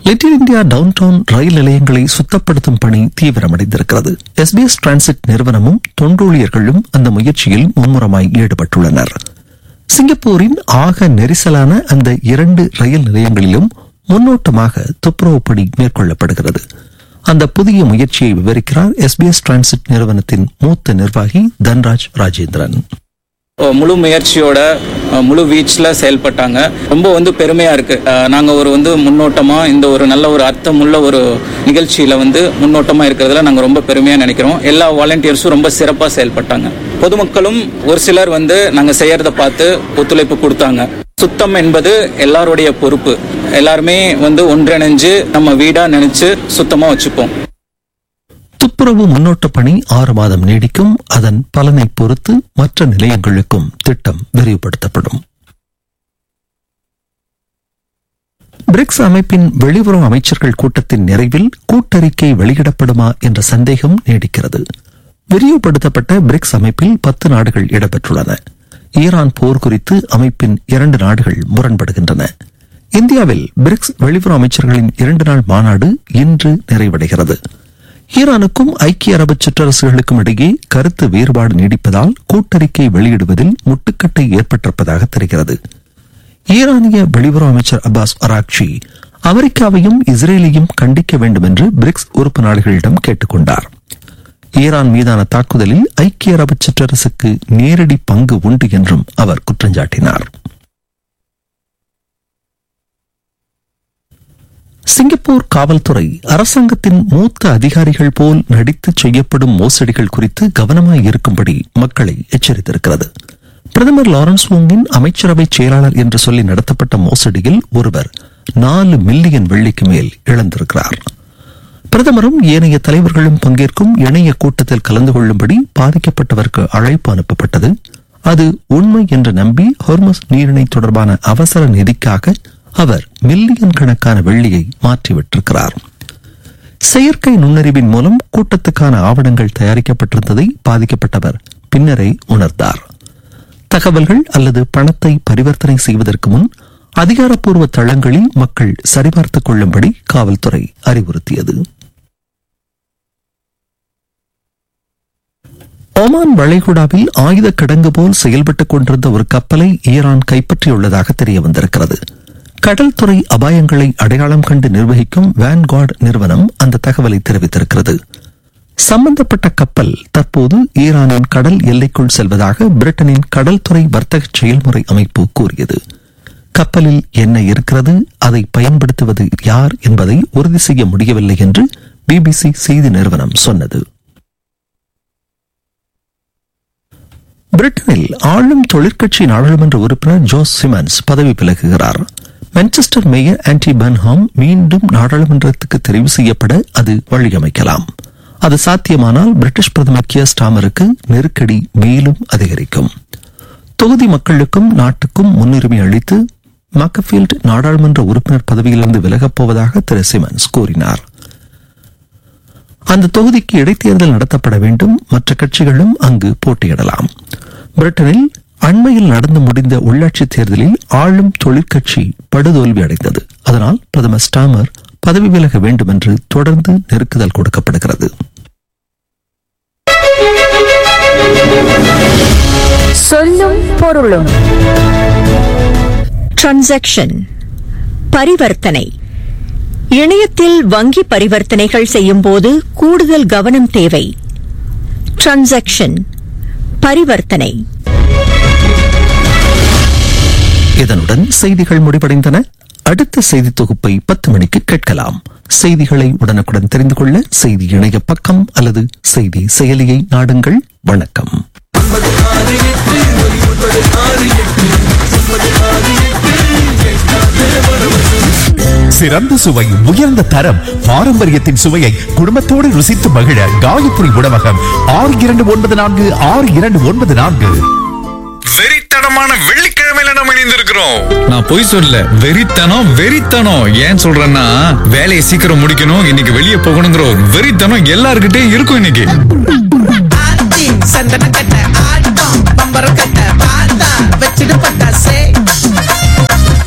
little India downtown ரயில் நிலையங்களை சுத்தப்படுத்தும் பணி தீவிரமடைந்திருக்கிறது எஸ்பிஎஸ் டிரான்சிட் நிறுவனமும் தொண்டூழியர்களும் அந்த முயற்சியில் மும்முரமாய் ஈடுபட்டுள்ளனர் சிங்கப்பூரின் ஆக நெரிசலான அந்த இரண்டு ரயில் நிலையங்களிலும் முன்னோட்டமாக துப்புரவு பணி மேற்கொள்ளப்படுகிறது அந்த புதிய முயற்சியை விவரிக்கிறார் எஸ்பிஎஸ் டிரான்சிட் நிறுவனத்தின் மூத்த நிர்வாகி தன்ராஜ் ராஜேந்திரன் முழு முயற்சியோட அஹ், முழு வீச்சில் செயல்பட்டாங்க ரொம்ப வந்து பெருமையா இருக்கு அஹ், நாங்க ஒரு வந்து முன்னோட்டமா இந்த ஒரு நல்ல ஒரு அர்த்தமுள்ள ஒரு நிகழ்ச்சியில வந்து முன்னோட்டமா இருக்கிறதுல நாங்க ரொம்ப பெருமையா நினைக்கிறோம் எல்லா வாலண்டியர்ஸும் ரொம்ப சிறப்பா செயல்பட்டாங்க பொதுமக்களும் ஒரு சிலர் வந்து நாங்க செய்யறத பார்த்து ஒத்துழைப்பு கொடுத்தாங்க சுத்தம் என்பது எல்லாருடைய பொறுப்பு எல்லாருமே வந்து ஒன்றிணைஞ்சு நம்ம வீடா நினைச்சு சுத்தமா வச்சுப்போம் துப்புரவு முன்னோட்ட பணி ஆறு மாதம் நீடிக்கும் அதன் பலனை பொறுத்து மற்ற நிலையங்களுக்கும் திட்டம் விரிவுபடுத்தப்படும் பிரிக்ஸ் அமைப்பின் வெளியுறவு அமைச்சர்கள் கூட்டத்தின் நிறைவில் கூட்டறிக்கை வெளியிடப்படுமா என்ற சந்தேகம் நீடிக்கிறது விரிவுபடுத்தப்பட்ட பிரிக்ஸ் அமைப்பில் பத்து நாடுகள் இடம்பெற்றுள்ளன ஈரான் போர் குறித்து அமைப்பின் இரண்டு நாடுகள் முரண்படுகின்றன இந்தியாவில் பிரிக்ஸ் வெளியுறவு அமைச்சர்களின் இரண்டு நாள் மாநாடு இன்று நிறைவடைகிறது ஈரானுக்கும் ஐக்கிய அரபு சிற்றரசுகளுக்கும் இடையே கருத்து வேறுபாடு நீடிப்பதால் கூட்டறிக்கை வெளியிடுவதில் முட்டுக்கட்டை ஏற்பட்டிருப்பதாக தெரிகிறது ஈரானிய வெளியுறவு அமைச்சர் அப்பாஸ் அராக்ஷி அமெரிக்காவையும் இஸ்ரேலையும் கண்டிக்க வேண்டும் என்று பிரிக்ஸ் உறுப்பு நாடுகளிடம் கேட்டுக்கொண்டார் ஈரான் மீதான தாக்குதலில் ஐக்கிய அரபு சிற்றரசுக்கு நேரடி பங்கு உண்டு என்றும் அவர் குற்றஞ்சாட்டினார் சிங்கப்பூர் காவல்துறை அரசாங்கத்தின் மூத்த அதிகாரிகள் போல் நடித்து செய்யப்படும் மோசடிகள் குறித்து கவனமாய் இருக்கும்படி மக்களை எச்சரித்திருக்கிறது பிரதமர் லாரன்ஸ் வோங்கின் அமைச்சரவை செயலாளர் என்று சொல்லி நடத்தப்பட்ட மோசடியில் ஒருவர் நாலு மில்லியன் வெள்ளிக்கு மேல் இழந்திருக்கிறார் பிரதமரும் ஏனைய தலைவர்களும் பங்கேற்கும் இணைய கூட்டத்தில் கலந்து கொள்ளும்படி பாதிக்கப்பட்டவருக்கு அழைப்பு அனுப்பப்பட்டது அது உண்மை என்று நம்பி ஹொர்மஸ் நீரிணை தொடர்பான அவசர நிதிக்காக அவர் மில்லியன் கணக்கான வெள்ளியை மாற்றிவிட்டிருக்கிறார் செயற்கை நுண்ணறிவின் மூலம் கூட்டத்துக்கான ஆவணங்கள் தயாரிக்கப்பட்டிருந்ததை பாதிக்கப்பட்டவர் பின்னரே உணர்ந்தார் தகவல்கள் அல்லது பணத்தை பரிவர்த்தனை செய்வதற்கு முன் அதிகாரப்பூர்வ தளங்களில் மக்கள் சரிபார்த்துக் கொள்ளும்படி காவல்துறை அறிவுறுத்தியது ஒமான் வளைகுடாவில் ஆயுத கிடங்கு போல் செயல்பட்டுக் கொண்டிருந்த ஒரு கப்பலை ஈரான் கைப்பற்றியுள்ளதாக தெரிய வந்திருக்கிறது கடல் துறை அபாயங்களை அடையாளம் கண்டு நிர்வகிக்கும் வேன்கார்ட் நிறுவனம் அந்த தகவலை தெரிவித்திருக்கிறது சம்பந்தப்பட்ட கப்பல் தற்போது ஈரானின் கடல் எல்லைக்குள் செல்வதாக பிரிட்டனின் கடல்துறை வர்த்தக செயல்முறை அமைப்பு கூறியது கப்பலில் என்ன இருக்கிறது அதை பயன்படுத்துவது யார் என்பதை உறுதி செய்ய முடியவில்லை என்று பிபிசி செய்தி நிறுவனம் சொன்னது பிரிட்டனில் ஆளும் தொழிற்கட்சி நாடாளுமன்ற உறுப்பினர் ஜோஸ் சிமன்ஸ் பதவி விலகுகிறார் மான்செஸ்டர் மேயர் ஆன்டி பன்ஹாம் மீண்டும் நாடாளுமன்றத்துக்கு தெரிவு செய்யப்பட அது வழியமைக்கலாம் அது சாத்தியமானால் பிரிட்டிஷ் பிரதமர் கியர் ஸ்டாமருக்கு நெருக்கடி மேலும் அதிகரிக்கும் தொகுதி மக்களுக்கும் நாட்டுக்கும் முன்னுரிமை அளித்து மக்கஃபீல்ட் நாடாளுமன்ற உறுப்பினர் பதவியிலிருந்து விலகப் போவதாக திரு சிமன்ஸ் கூறினார் அந்த தொகுதிக்கு இடைத்தேர்தல் நடத்தப்பட வேண்டும் மற்ற கட்சிகளும் அங்கு போட்டியிடலாம் பிரிட்டனில் அண்மையில் நடந்து முடிந்த உள்ளாட்சி தேர்தலில் ஆளும் தொழிற்கட்சி படுதோல்வி அடைந்தது அதனால் பிரதமர் ஸ்டாமர் பதவி விலக வேண்டும் என்று தொடர்ந்து நெருக்குதல் கொடுக்கப்படுகிறது சொல்லும் பொருளும் டிரான்சாக்ஷன் பரிவர்த்தனை இணையத்தில் வங்கி பரிவர்த்தனைகள் செய்யும் போது கூடுதல் கவனம் தேவை டிரான்சாக்ஷன் பரிவர்த்தனை இதனுடன் செய்திகள் முடிவடைந்தன அடுத்த செய்தி தொகுப்பை பத்து மணிக்கு கேட்கலாம் செய்திகளை உடனுக்குடன் தெரிந்து கொள்ள செய்தி இணைய பக்கம் அல்லது செய்தி செயலியை நாடுங்கள் வணக்கம் சிறந்த சுவை உயர்ந்த தரம் பாரம்பரியத்தின் சுவையை குடும்பத்தோடு ருசித்து மகிழ காயத்ரி உணவகம் ஆறு இரண்டு ஒன்பது நான்கு ஆறு இரண்டு ஒன்பது நான்கு வெறித்தனமான வெள்ளிக்கிழமையில நம்ம இணைந்திருக்கிறோம் நான் பொய் சொல்ல வெறித்தனம் வெறித்தனம் ஏன் சொல்றேன்னா வேலையை சீக்கிரம் முடிக்கணும் இன்னைக்கு வெளியே போகணுங்கிற ஒரு வெறித்தனம் எல்லார்கிட்டயும் இருக்கும் இன்னைக்கு ஆச்சி சந்தன கட்ட ஆட்டம் பம்பரம் கட்ட பார்த்தா வச்சிட்டு பட்டாசே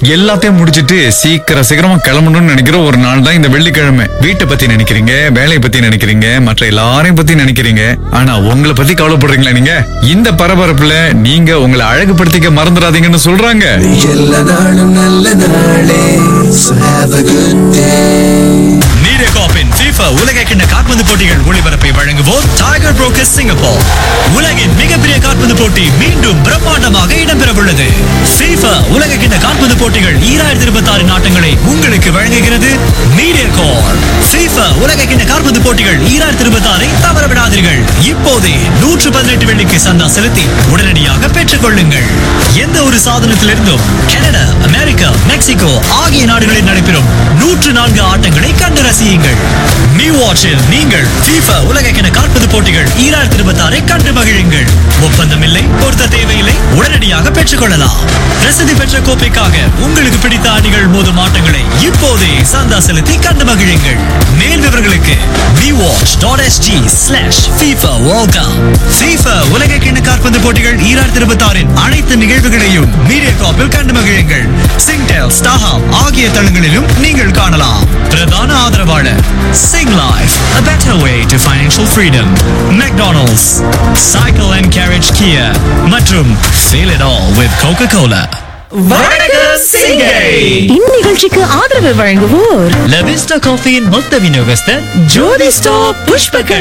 எல்லாத்தையும் முடிச்சிட்டு சீக்கிரம் சீக்கிரமா கிளம்பணும்னு நினைக்கிற ஒரு நாள் தான் இந்த வெள்ளிக்கிழமை வீட்டை பத்தி நினைக்கிறீங்க வேலையை பத்தி நினைக்கிறீங்க மற்ற எல்லாரையும் பத்தி நினைக்கிறீங்க ஆனா உங்களை பத்தி கவலைப்படுறீங்களா நீங்க இந்த பரபரப்புல நீங்க உங்களை அழகுபடுத்திக்க மறந்துடாதீங்கன்னு சொல்றாங்க எல்லா நாளும் நல்ல நாளே So have a good day மீடியாகாப்பின் FIFA உலக கிண்ண காற்பந்து போட்டிகள் ஒளிபரப்பை வழங்குவோர் டைகர் புரோக்கர் சிங்கப்பூர் உலகின் மிகப்பெரிய காற்பந்து போட்டி மீண்டும் பிரம்மாண்டமாக இடம்பெறவுள்ளது FIFA உலக கிண்ண காற்பந்து போட்டிகள் ஈராயிரத்தி இருபத்தி ஆறு நாட்டங்களை உங்களுக்கு வழங்குகிறது மீடியாகார் FIFA உலக கிண்ண காற்பந்து போட்டிகள் ஈராயிரத்தி இருபத்தி ஆறை தவறவிடாதீர்கள் இப்போதே நூற்று பதினெட்டு வெள்ளிக்கு சந்தா செலுத்தி உடனடியாக பெற்றுக் கொள்ளுங்கள் எந்த ஒரு சாதனத்திலிருந்தும் கனடா அமெரிக்கா மெக்சிகோ ஆகிய நாடுகளில் நடைபெறும் நூற்று நான்கு ஆட்டங்களை கண்டு ரசியுங்கள் நியூ வாட்சில் நீங்கள் FIFA உலகக்கிண காற்பது போட்டிகள் ஈராயிரத்தி இருபத்தி ஆறை கண்டு மகிழுங்கள் ஒப்பந்தம் இல்லை பொருத்த தேவையில்லை உடனடியாக பெற்றுக் கொள்ளலாம் பிரசித்தி பெற்ற கோப்பைக்காக உங்களுக்கு பிடித்த அணிகள் மோதும் ஆட்டங்களை இப்போதே சந்தா செலுத்தி கண்டு மகிழுங்கள் மேல் விவரங்களுக்கு vwatch.sg slash FIFA World Cup FIFA உலக கிண்ண காற்பந்து போட்டிகள் ஈராயிரத்தி இருபத்தி ஆறின் அனைத்து நிகழ்வுகளையும் மீடியா காப்பில் கண்டு மகிழுங்கள் சிங்டெல் ஸ்டாஹாம் ஆகிய தளங்களிலும் நீங்கள் காணலாம் பிரதான ஆதரவாளர் Singlife a better way to financial freedom McDonald's Cycle and Carriage Kia மற்றும் Feel it all with Coca-Cola இந்நிகழ்ச்சிக்கு ஆதரவு வழங்குவோர் லவிஸ்டா காஃபியின் மொத்த விநியோகஸ்தர் ஜோதி ஸ்டாப் புஷ்பகர்